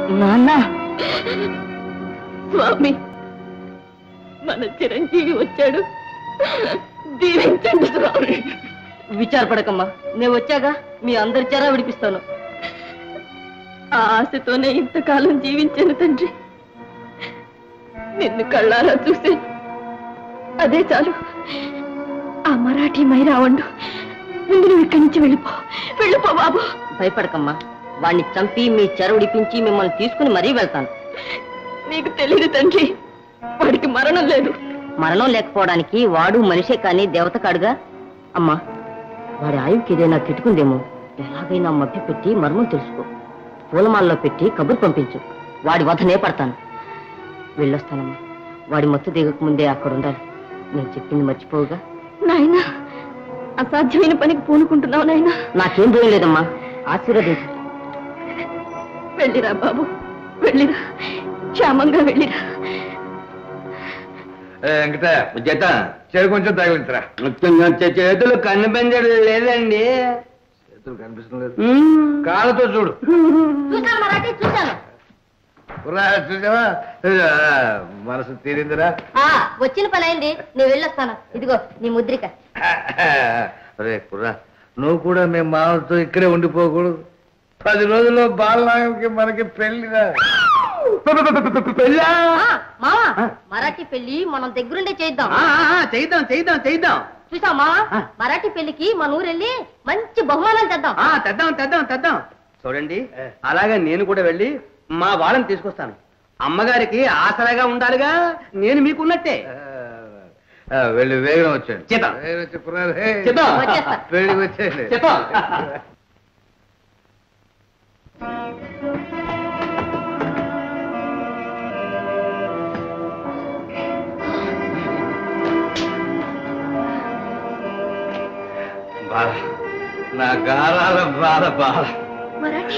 నాన్న స్వామి మన చిరంజీవి వచ్చాడు దీవించండి స్వామి విచారపడకమ్మా నేను వచ్చాగా మీ అందరి చేరా విడిపిస్తాను ఆ ఆశతోనే ఇంతకాలం జీవించాను తండ్రి నిన్ను కళ్ళారా చూసే అదే చాలు ఆ మరాఠీ మైరావండు ముందు నువ్వు ఇక్కడి నుంచి వెళ్ళిపో వెళ్ళిపో బాబు భయపడకమ్మా వాణ్ణి చంపి మీ చెర విడిపించి మిమ్మల్ని తీసుకుని మరీ వెళ్తాను నీకు తెలియదు తండ్రి వాడికి మరణం లేదు మరణం లేకపోవడానికి వాడు మనిషే కానీ దేవత కాడుగా అమ్మా వాడి ఆయువుకి ఏదైనా కిటుకుందేమో ఎలాగైనా మభ్య పెట్టి మర్మం తెలుసుకో పూలమాలలో పెట్టి కబురు పంపించు వాడి వధనే పడతాను వెళ్ళొస్తానమ్మా వాడి మత్తు దిగక ముందే అక్కడ ఉండాలి నేను చెప్పింది మర్చిపోవుగా నాయనా అసాధ్యమైన పనికి పూనుకుంటున్నావు నాయనా నాకేం భయం లేదమ్మా ఆశీర్వదించు వెళ్ళిరా బాబు వెళ్ళిరా క్షేమంగా వెళ్ళిరా వెంకట జత చెడు కొంచెం తగిలించరా చేతులు కనిపించడం లేదండి చేతులు కనిపిస్తుంది లేదు కాళ్ళతో చూడు చూశాను మరాఠీ చూశాను రా, చూసావా ఆ, మనసు తీరిందిరా ఆ, వచ్చిన పని అయింది నేను వెళ్ళొస్తాను ఇదిగో నీ ముద్రిక అరే కుర్రా నువ్వు కూడా మేము మామతో ఇక్కడే ఉండిపోకూడదు పది రోజుల్లో బాలనాగంకి మనకి పెళ్లిరా పెళ్ళా ఆ, మావా మరాఠీ పెళ్లి మనం దగ్గరుండే చేద్దాం ఆ, ఆ, చేద్దాం చేద్దాం చేద్దాం చూసా మావా ఆ. మరాఠీ పెళ్లికి మన ఊరెళ్ళి మంచి బహుమానాలు తెద్దాం ఆ, తెద్దాం తెద్దాం తెద్దాం చూడండి అలాగే నేను కూడా వెళ్ళి మా వాళ్ళని తీసుకొస్తాను అమ్మగారికి ఆసరాగా ఉండాలిగా నేను మీకున్నట్టే ఆ, వెళ్ళి వేగం వచ్చాడు చేద్దాం. వేగం వచ్చి కుర్రాడు, హే. చేద్దాం. వచ్చేస్తా. పెళ్లికి వచ్చేయండి చేద్దాం. బాల నా గారాల బాల బాల మరాఠీ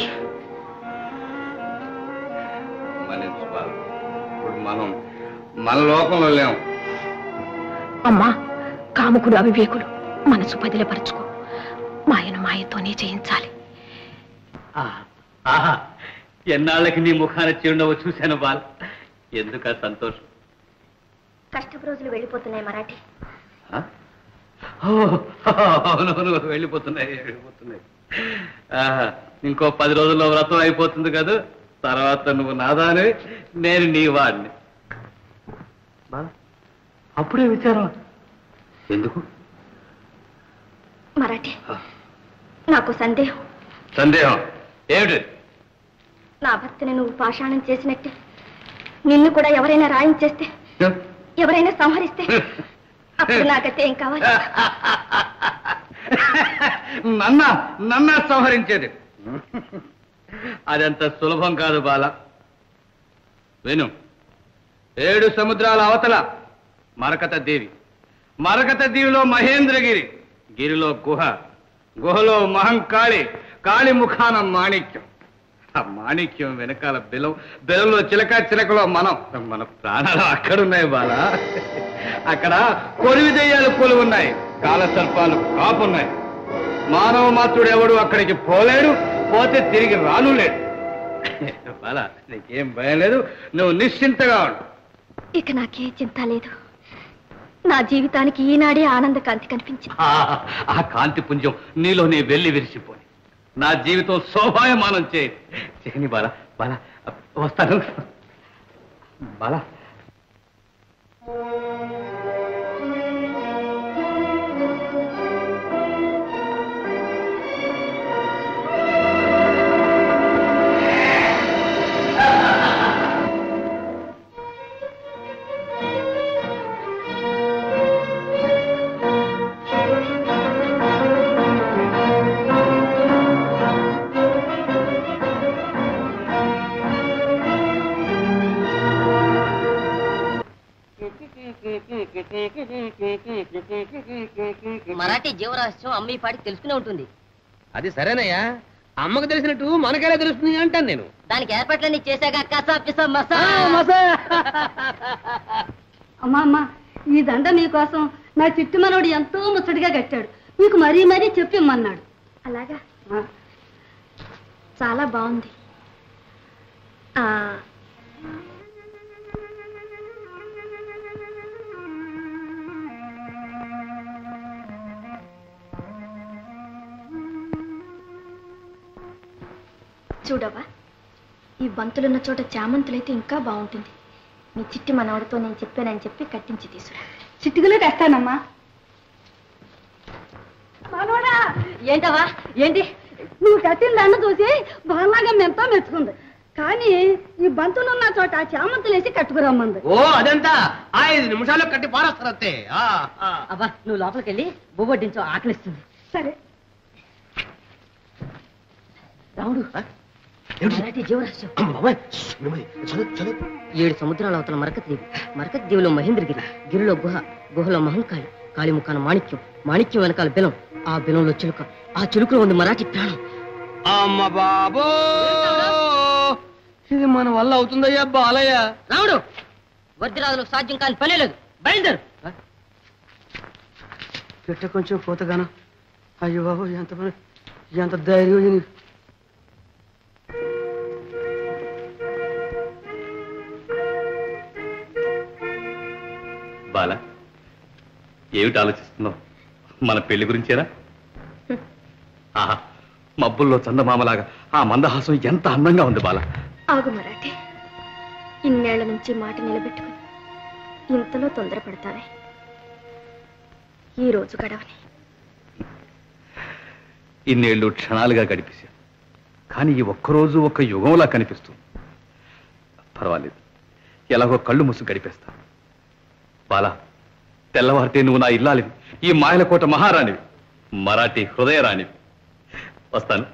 మన్నించు బాల ఇప్పుడు మనం మన లోకంలో లేము అమ్మా కాముకుడు అవివేకుడు మనసు పదిలపరుచుకో మాయను మాయతోనే జయించాలి ఆ, ఆహా ఎన్నాళ్ళకి నీ ముఖాన చిరునవ్వు చూశాను బాల్ ఎందుక సంతోషం కష్టపు రోజులు వెళ్ళిపోతున్నాయి మరాఠీ ఆ? ఓ, అవునవును వెళ్ళిపోతున్నాయి వెళ్ళిపోతున్నాయి ఆహా, ఇంకో పది రోజుల్లో వ్రతం అయిపోతుంది కదా తర్వాత నువ్వు నాదాని నేను నీ వాడిని బాల, అప్పుడే విచారం ఎందుకు మరాఠీ నాకు సందేహం సందేహం ఏమిటి నా భర్తని నువ్వు పాషాణం చేసినట్టే నిన్ను కూడా ఎవరైనా రాయించేస్తే ఎవరైనా సంహరిస్తే అప్పుడు నాకైతే ఏం కావాలి నన్న నన్న సంహరించేది అదంత సులభం కాదు బాల విను ఏడు సముద్రాల అవతల మరకత దేవి మరకత దీవిలో మహేంద్రగిరి గిరిలో గుహ గుహలో మహంకాళి కాళి ముఖాన మాణిక్యం ఆ మాణిక్యం వెనకాల బిలం బిలంలో చిలక చిలకలో మనం మన ప్రాణాలు అక్కడున్నాయి బాల అక్కడ కొరివి దెయ్యాలు కొలు ఉన్నాయి కాల సర్పాలు కాపున్నాయి మానవ మాత్రుడు ఎవడు అక్కడికి పోలేడు పోతే తిరిగి రాను లేడు బాల నీకేం భయం లేదు నువ్వు నిశ్చింతగా ఉండు ఇక నాకే చింత లేదు నా జీవితానికి ఈనాడే ఆనంద కాంతి కనిపించింది ఆ ఆ కాంతి పుంజం నీలో నీ వెళ్ళి విరిసిపోయి నా జీవితం శోభాయమానం చేయి చేయని బాల బాల వస్తాను బాల మరాఠీ జీవరహస్యం అమ్మ ఈ పాటికి తెలుసుకునే ఉంటుంది అది సరేనయ్యా అమ్మకు తెలిసినట్టు మనకెలా తెలుస్తుంది అంటాను నేను దానికి ఏర్పాట్లన్నీ చేశాక కసా పిసా మసా అమ్మా అమ్మా ఈ దండ మీకోసం నా చిట్టు మనోడు ఎంతో ముచ్చటగా కట్టాడు మీకు మరీ మరీ చెప్పిమ్మన్నాడు అలాగా ఆ, చాలా బాగుంది ఆ, చూడవా ఈ బంతులున్న చోట చామంతులైతే ఇంకా బాగుంటుంది మీ చిట్టి మనవడితో నేను చెప్పానని చెప్పి కట్టించి తీసురా చిట్టుకులు తెస్తానమ్మా మనోడా ఏంటవా ఏంటి నువ్వు కట్టిన దండ చూసి బాలాగా మెంతో మెచ్చుకుంది కానీ ఈ బంతులు ఉన్న చోట చామంతులేసి కట్టుకురమ్మంది ఓ అదంతా ఐదు నిమిషాల్లో కట్టి పారేస్తారు అంతే ఆ, ఆ. అబ్బా నువ్వు లోపలికి వెళ్ళి బొబ్బొడ్డించో ఆకలిస్తుంది సరే రాముడు మరాఠీ జీవరాశ్యం అమ్మ బాబాయ్, ష్, నెమ్మది. చదువు, చదువు. ఏడు సముద్రాల అవతల మరకత్ దీవి మరకత్ దీవిలో మహేంద్రగిరి గిరిలో గుహ గుహలో మహంకాళి కాళి ముఖాన మాణిక్యం మాణిక్యం వెనకాల బెలం ఆ బెలంలో చిలుక ఆ చిలుకలో ఉంది మరాఠీ ప్రాణం అమ్మ బాబో ఇది మన వల్ల అవుతుందయ్యా బాలయ్య రాముడు వజ్రాదులు సాధ్యం కాని పనే లేదు బయలుదేరు పెట్ట కొంచెం పోతగానా అయ్యో బాబు ఎంత పని ఎంత ధైర్యం ఇది. బాల ఏమిటి ఆలోచిస్తున్నావు మన పెళ్లి గురించేరా ఆహా మబ్బుల్లో చందమామలాగా ఆ మందహాసం ఎంత అందంగా ఉంది బాల ఆగు మరాఠీ ఇన్నేళ్ల నుంచి మాట నిలబెట్టుకుని ఇంతలో తొందరపడతావే ఈ రోజు గడవని ఇన్నేళ్లు క్షణాలుగా గడిపేశా కానీ ఈ ఒక్కరోజు ఒక యుగంలా కనిపిస్తుంది పర్వాలేదు ఎలాగో కళ్ళు ముసు గడిపేస్తా బాలా తెల్లవారితే నువ్వు నా ఇల్లాలివి ఈ మాయలకోట మహారాణివి మరాఠీ హృదయరాణివి వస్తాను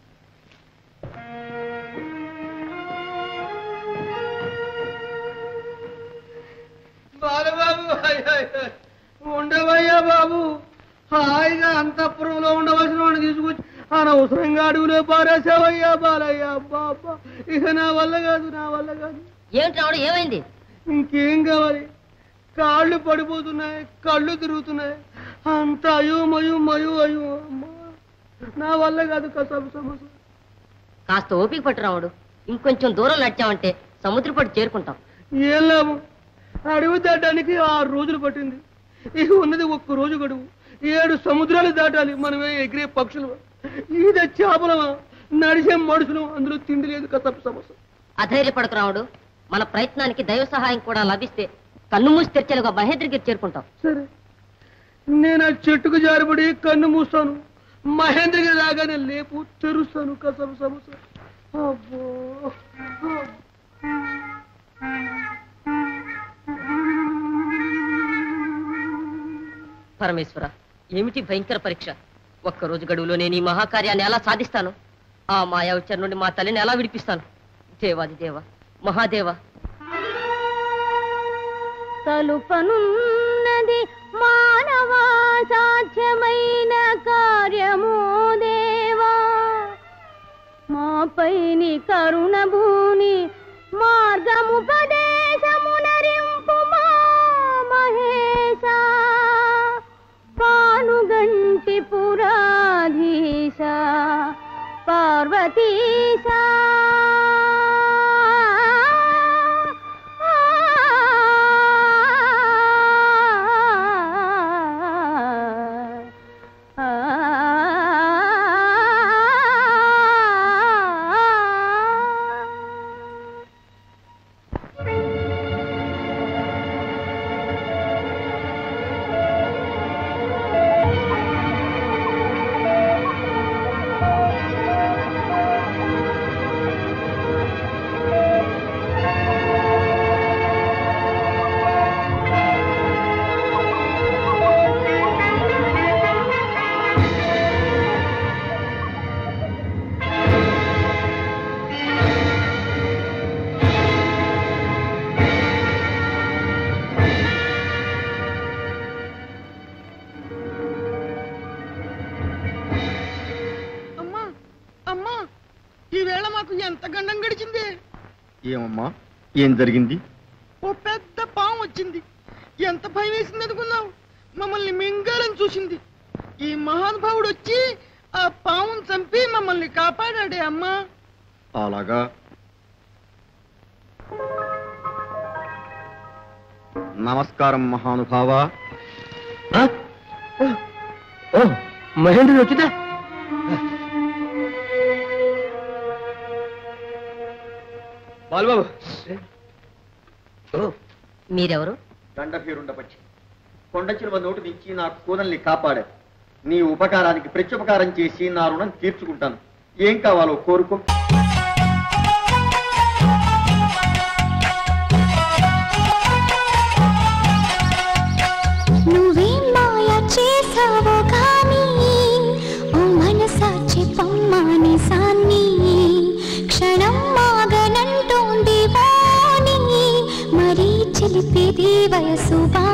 బాలబాబు అయ్ అయ్ అయ్. ఉండవయ్యా బాబు హాయిగా అంతఃపురంలో ఉండవలసిన వాడిని తీసుకొచ్చి అనవసరంగా అడవిలో పారేసావయ్యా బాలయ్య బాబా ఇక నా వల్ల కాదు నా వల్ల కాదు ఏమిటి రాముడు ఏమైంది ఇంకేం కావాలి కాళ్ళు పడిపోతున్నాయి కళ్ళు తిరుగుతున్నాయి అంత అయ్యో మయు మయు అయ్యో అమ్మా నా వల్ల కాదు కసబు సమస్య కాస్త ఓపిక పట్టు రాముడు ఇంకొంచెం దూరం నడిచామంటే సముద్రపట్టు చేరుకుంటాం ఏం లాభం అడవి దాటడానికి ఆరు రోజులు పట్టింది ఇక ఉన్నది ఒక్క రోజు గడువు ఏడు సముద్రాలు దాటాలి మనమే ఎగిరే పక్షులు ఈద చేపలమా నడిచే మనుషులు అందులో తిండి లేదు కసపు సమస్య అధైర్యపడకు రాముడు మన ప్రయత్నానికి దైవ సహాయం కూడా లభిస్తే కన్ను మూసి తెరిచేలుగా మహేంద్రగిరి చేరుకుంటాం సరే నేను ఆ చెట్టుకు జారిపడి కన్ను మూస్తాను మహేంద్రగిరి రాగానే లేపు తెరుస్తాను కసపు సమస్య అబ్బో అబ్బో. పరమేశ్వర ఏమిటి భయంకర పరీక్ష ఒక్క రోజు గడువులో నేను ఈ మహాకార్యాన్ని ఎలా సాధిస్తాను ఆ మాయా ఉచ్చర నుండి మా తల్లిని ఎలా విడిపిస్తాను దేవాది దేవ మహాదేవ తలుపనున్నది మానవా సాధ్యమైన కార్యము దేవా మాపైని కరుణ భూని మార్గముపదేశమునరింపు మా మహేశ పానుగంటి పురాధీశ పార్వతీశ అమ్మా అమ్మా ఈవేళ మాకు ఎంత గండం గడిచింది ఏమమ్మా ఏం జరిగింది ఓ పెద్ద పాము వచ్చింది ఎంత భయం వేసింది అనుకున్నావు మమ్మల్ని మింగాలని చూసింది ఈ మహానుభావుడు వచ్చి ఆ పామును చంపి మమ్మల్ని కాపాడాడే అమ్మా అలాగా నమస్కారం మహానుభావ ఓ మహేంద్రుడు వచ్చిందా బాలుబాబు మీరెవరు దండభీరుండపచ్చి కొండ చిలువ నోటు నుంచి నా కూనల్ని కాపాడారు నీ ఉపకారానికి ప్రత్యుపకారం చేసి నా రుణం తీర్చుకుంటాను ఏం కావాలో కోరుకో నువ్వేం మాయ చేసావో కానీ ఓ మనసా చెప్పమ్మాని సాన్ని క్షణం మాగనంటోంది వాణి మరీ చిలిపిది వయసు బా